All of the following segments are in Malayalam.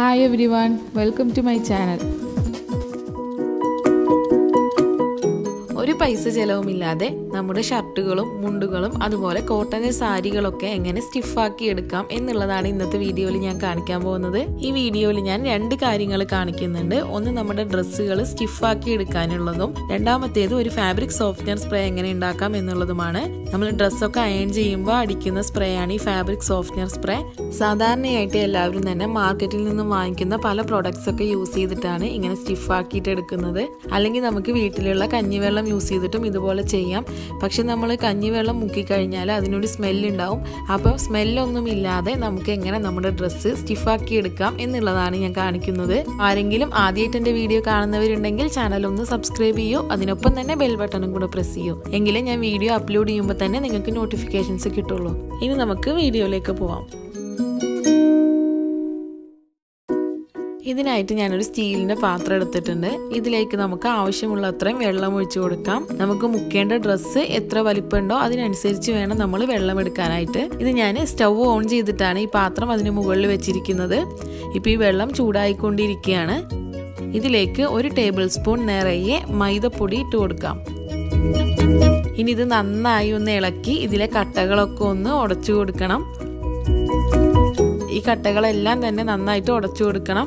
hi everyone welcome to my channel ഒരു പൈസ ചെലവുമില്ലാതെ നമ്മുടെ ഷർട്ടുകളും മുണ്ടുകളും അതുപോലെ കോട്ടൺ സാരികളൊക്കെ എങ്ങനെ സ്റ്റിഫാക്കി എടുക്കാം എന്നുള്ളതാണ് ഇന്നത്തെ വീഡിയോയിൽ ഞാൻ കാണിക്കാൻ പോകുന്നത് ഈ വീഡിയോയിൽ ഞാൻ രണ്ട് കാര്യങ്ങൾ കാണിക്കുന്നുണ്ട് ഒന്ന് നമ്മുടെ ഡ്രസ്സുകൾ സ്റ്റിഫാക്കി എടുക്കാനുള്ളതും രണ്ടാമത്തേത് ഒരു ഫാബ്രിക് സോഫ്റ്റ്വെയർ സ്പ്രേ എങ്ങനെ ഉണ്ടാക്കാം എന്നുള്ളതുമാണ് നമ്മൾ ഡ്രസ്സൊക്കെ അയൺ ചെയ്യുമ്പോൾ അടിക്കുന്ന സ്പ്രേ ആണ് ഈ ഫാബ്രിക് സോഫ്റ്റ്വെയർ സ്പ്രേ സാധാരണയായിട്ട് എല്ലാവരും തന്നെ മാർക്കറ്റിൽ നിന്നും വാങ്ങിക്കുന്ന പല പ്രൊഡക്ട്സ് ഒക്കെ യൂസ് ചെയ്തിട്ടാണ് ഇങ്ങനെ സ്റ്റിഫാക്കിയിട്ട് എടുക്കുന്നത് അല്ലെങ്കിൽ നമുക്ക് വീട്ടിലുള്ള കഞ്ഞിവെള്ളം യൂസ് ചെയ്തിട്ടും ഇതുപോലെ ചെയ്യാം പക്ഷെ നമ്മൾ കഞ്ഞിവെള്ളം മുക്കിക്കഴിഞ്ഞാൽ അതിനൊരു സ്മെല്ലുണ്ടാവും അപ്പോൾ സ്മെല്ലൊന്നും ഇല്ലാതെ നമുക്ക് എങ്ങനെ നമ്മുടെ ഡ്രസ്സ് സ്റ്റിഫാക്കി എടുക്കാം എന്നുള്ളതാണ് ഞാൻ കാണിക്കുന്നത് ആരെങ്കിലും ആദ്യമായിട്ട് എൻ്റെ വീഡിയോ കാണുന്നവരുണ്ടെങ്കിൽ ചാനൽ ഒന്ന് സബ്സ്ക്രൈബ് ചെയ്യൂ അതിനൊപ്പം തന്നെ ബെൽ ബട്ടണും കൂടെ പ്രസ് ചെയ്യൂ എങ്കിലേ ഞാൻ വീഡിയോ അപ്ലോഡ് ചെയ്യുമ്പോൾ തന്നെ നിങ്ങൾക്ക് നോട്ടിഫിക്കേഷൻസ് കിട്ടുള്ളൂ ഇനി നമുക്ക് വീഡിയോയിലേക്ക് പോവാം ഇതിനായിട്ട് ഞാനൊരു സ്റ്റീലിന്റെ പാത്രം എടുത്തിട്ടുണ്ട് ഇതിലേക്ക് നമുക്ക് ആവശ്യമുള്ള അത്രയും വെള്ളം ഒഴിച്ചു കൊടുക്കാം നമുക്ക് മുക്കേണ്ട ഡ്രസ്സ് എത്ര വലിപ്പമുണ്ടോ അതിനനുസരിച്ച് വേണം നമ്മൾ വെള്ളം എടുക്കാനായിട്ട് ഇത് ഞാൻ സ്റ്റൗ ഓൺ ചെയ്തിട്ടാണ് ഈ പാത്രം അതിന് മുകളിൽ വെച്ചിരിക്കുന്നത് ഇപ്പോൾ ഈ വെള്ളം ചൂടായിക്കൊണ്ടിരിക്കുകയാണ് ഇതിലേക്ക് ഒരു ടേബിൾ സ്പൂൺ നിറയെ മൈദപ്പൊടി ഇട്ട് കൊടുക്കാം ഇനി ഇത് നന്നായി ഒന്ന് ഇളക്കി ഇതിലെ കട്ടകളൊക്കെ ഒന്ന് ഉടച്ചു കൊടുക്കണം ഈ കട്ടകളെല്ലാം തന്നെ നന്നായിട്ട് ഉടച്ചു കൊടുക്കണം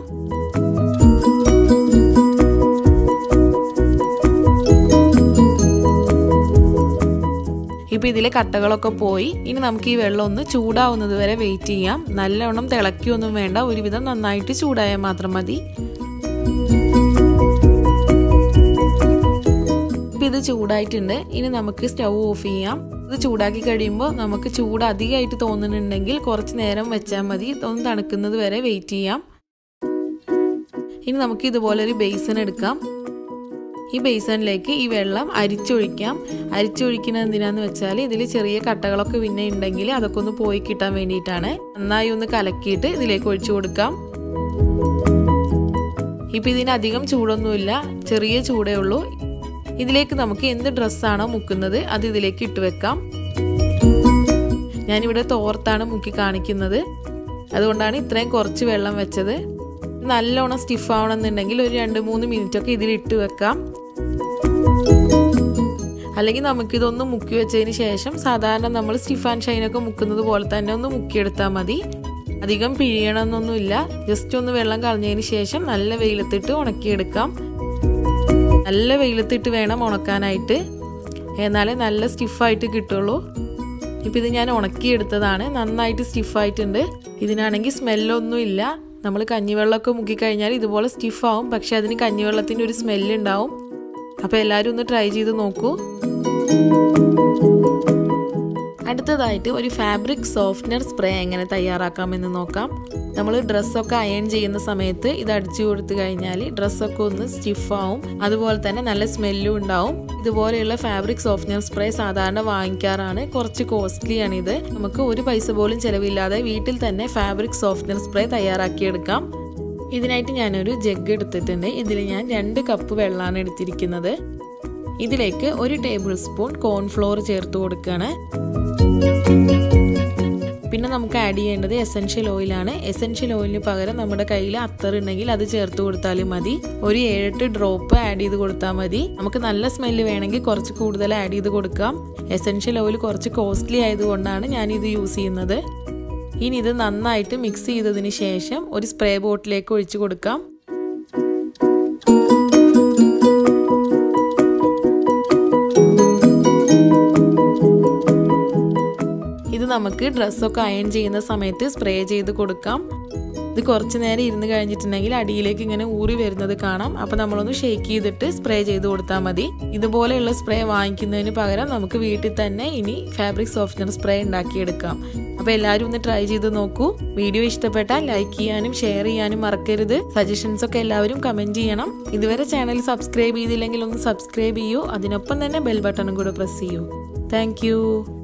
ഇപ്പൊ ഇതിലെ കട്ടകളൊക്കെ പോയി ഇനി നമുക്ക് ഈ വെള്ളം ഒന്ന് ചൂടാവുന്നത് വരെ വെയിറ്റ് ചെയ്യാം നല്ലവണ്ണം തിളക്കിയൊന്നും വേണ്ട ഒരുവിധം നന്നായിട്ട് ചൂടായാൽ മാത്രം മതി ഇപ്പൊ ഇത് ചൂടായിട്ടുണ്ട് ഇനി നമുക്ക് സ്റ്റൗ ഓഫ് ചെയ്യാം ഇത് ചൂടാക്കി കഴിയുമ്പോൾ നമുക്ക് ചൂട് അധികമായിട്ട് തോന്നുന്നുണ്ടെങ്കിൽ കുറച്ച് നേരം വെച്ചാൽ മതി ഒന്ന് തണുക്കുന്നത് വരെ വെയിറ്റ് ചെയ്യാം ഇനി നമുക്ക് ഇതുപോലെ ഒരു ബേസൺ എടുക്കാം ഈ ബേസണിലേക്ക് ഈ വെള്ളം അരിച്ചൊഴിക്കാം അരിച്ചൊഴിക്കുന്നത് എന്തിനാന്ന് വെച്ചാൽ ഇതിൽ ചെറിയ കട്ടകളൊക്കെ പിന്നെ ഉണ്ടെങ്കിൽ അതൊക്കെ ഒന്ന് പോയി കിട്ടാൻ വേണ്ടിയിട്ടാണ് നന്നായി ഒന്ന് കലക്കിയിട്ട് ഇതിലേക്ക് ഒഴിച്ചു കൊടുക്കാം ഇപ്പം ഇതിനധികം ചൂടൊന്നുമില്ല ചെറിയ ചൂടേ ഉള്ളൂ ഇതിലേക്ക് നമുക്ക് എന്ത് ഡ്രസ്സാണോ മുക്കുന്നത് അത് ഇതിലേക്ക് ഇട്ട് വെക്കാം ഞാനിവിടെ തോർത്താണ് മുക്കി കാണിക്കുന്നത് അതുകൊണ്ടാണ് ഇത്രയും കുറച്ച് വെള്ളം വെച്ചത് നല്ലോണം സ്റ്റിഫ് ആവണമെന്നുണ്ടെങ്കിൽ ഒരു രണ്ട് മൂന്ന് മിനിറ്റ് ഒക്കെ ഇതിൽ ഇട്ട് വെക്കാം അല്ലെങ്കിൽ നമുക്കിതൊന്ന് മുക്കി വെച്ചതിന് ശേഷം സാധാരണ നമ്മൾ സ്റ്റിഫ് ആൻഡ് ഷൈനൊക്കെ മുക്കുന്നത് പോലെ തന്നെ ഒന്ന് മുക്കിയെടുത്താൽ മതി അധികം പിഴിയണമെന്നൊന്നുമില്ല ജസ്റ്റ് ഒന്ന് വെള്ളം കളഞ്ഞതിന് ശേഷം നല്ല വെയിലത്തിട്ട് ഉണക്കിയെടുക്കാം നല്ല വെയിലത്തിട്ട് വേണം ഉണക്കാനായിട്ട് എന്നാലേ നല്ല സ്റ്റിഫായിട്ട് കിട്ടുള്ളൂ ഇപ്പം ഇത് ഞാൻ ഉണക്കിയെടുത്തതാണ് നന്നായിട്ട് സ്റ്റിഫായിട്ടുണ്ട് ഇതിനാണെങ്കിൽ സ്മെല്ലൊന്നും ഇല്ല നമ്മൾ കഞ്ഞിവെള്ളമൊക്കെ മുക്കിക്കഴിഞ്ഞാൽ ഇതുപോലെ സ്റ്റിഫാവും പക്ഷെ അതിന് കഞ്ഞിവെള്ളത്തിൻ്റെ ഒരു സ്മെല്ല് ഉണ്ടാവും അപ്പോൾ എല്ലാവരും ഒന്ന് ട്രൈ ചെയ്ത് നോക്കൂ അടുത്തതായിട്ട് ഒരു ഫാബ്രിക് സോഫ്റ്റ്നർ സ്പ്രേ എങ്ങനെ തയ്യാറാക്കാമെന്ന് നോക്കാം നമ്മൾ ഡ്രസ്സൊക്കെ അയൺ ചെയ്യുന്ന സമയത്ത് ഇത് അടിച്ചു കൊടുത്തു കഴിഞ്ഞാൽ ഡ്രസ്സൊക്കെ ഒന്ന് സ്റ്റിഫാവും അതുപോലെ തന്നെ നല്ല സ്മെല്ലും ഉണ്ടാവും ഇതുപോലെയുള്ള ഫാബ്രിക് സോഫ്റ്റ്നർ സ്പ്രേ സാധാരണ വാങ്ങിക്കാറാണ് കുറച്ച് കോസ്റ്റ്ലി ആണ് ഇത് നമുക്ക് ഒരു പൈസ പോലും ചിലവില്ലാതെ വീട്ടിൽ തന്നെ ഫാബ്രിക് സോഫ്റ്റ്നർ സ്പ്രേ തയ്യാറാക്കിയെടുക്കാം ഇതിനായിട്ട് ഞാനൊരു ജഗ് എടുത്തിട്ടുണ്ട് ഇതിൽ ഞാൻ രണ്ട് കപ്പ് വെള്ളമാണ് എടുത്തിരിക്കുന്നത് ഇതിലേക്ക് ഒരു ടേബിൾ സ്പൂൺ കോൺഫ്ലോർ ചേർത്ത് കൊടുക്കുകയാണ് പിന്നെ നമുക്ക് ആഡ് ചെയ്യേണ്ടത് എസെൻഷ്യൽ ഓയിലാണ് എസെൻഷ്യൽ ഓയിലിന് പകരം നമ്മുടെ കയ്യിൽ അത്തർ ഉണ്ടെങ്കിൽ അത് ചേർത്ത് കൊടുത്താലും മതി ഒരു ഏഴെട്ട് ഡ്രോപ്പ് ആഡ് ചെയ്ത് കൊടുത്താൽ മതി നമുക്ക് നല്ല സ്മെല്ല് വേണമെങ്കിൽ കുറച്ച് കൂടുതൽ ആഡ് ചെയ്ത് കൊടുക്കാം എസെൻഷ്യൽ ഓയിൽ കുറച്ച് കോസ്റ്റ്ലി ആയതുകൊണ്ടാണ് ഞാൻ ഇത് യൂസ് ചെയ്യുന്നത് ഇനി ഇത് നന്നായിട്ട് മിക്സ് ചെയ്തതിന് ശേഷം ഒരു സ്പ്രേ ബോട്ടിലേക്ക് ഒഴിച്ചു കൊടുക്കാം ഇത് നമുക്ക് ഡ്രസ്സൊക്കെ അയൺ ചെയ്യുന്ന സമയത്ത് സ്പ്രേ ചെയ്ത് കൊടുക്കാം ഇത് കുറച്ച് നേരം ഇരുന്ന് കഴിഞ്ഞിട്ടുണ്ടെങ്കിൽ അടിയിലേക്ക് ഇങ്ങനെ ഊറി വരുന്നത് കാണാം അപ്പോൾ നമ്മളൊന്ന് ഷേക്ക് ചെയ്തിട്ട് സ്പ്രേ ചെയ്ത് കൊടുത്താൽ മതി ഇതുപോലെയുള്ള സ്പ്രേ വാങ്ങിക്കുന്നതിന് പകരം നമുക്ക് വീട്ടിൽ തന്നെ ഇനി ഫാബ്രിക് സോഫ്റ്റ്നർ സ്പ്രേ ഉണ്ടാക്കിയെടുക്കാം അപ്പോൾ എല്ലാവരും ഒന്ന് ട്രൈ ചെയ്ത് നോക്കൂ വീഡിയോ ഇഷ്ടപ്പെട്ടാൽ ലൈക്ക് ചെയ്യാനും ഷെയർ ചെയ്യാനും മറക്കരുത് സജഷൻസ് ഒക്കെ എല്ലാവരും കമൻറ്റ് ചെയ്യണം ഇതുവരെ ചാനൽ സബ്സ്ക്രൈബ് ചെയ്തില്ലെങ്കിൽ ഒന്ന് സബ്സ്ക്രൈബ് ചെയ്യൂ അതിനൊപ്പം തന്നെ ബെൽ ബട്ടണും കൂടെ പ്രസ് ചെയ്യൂ താങ്ക്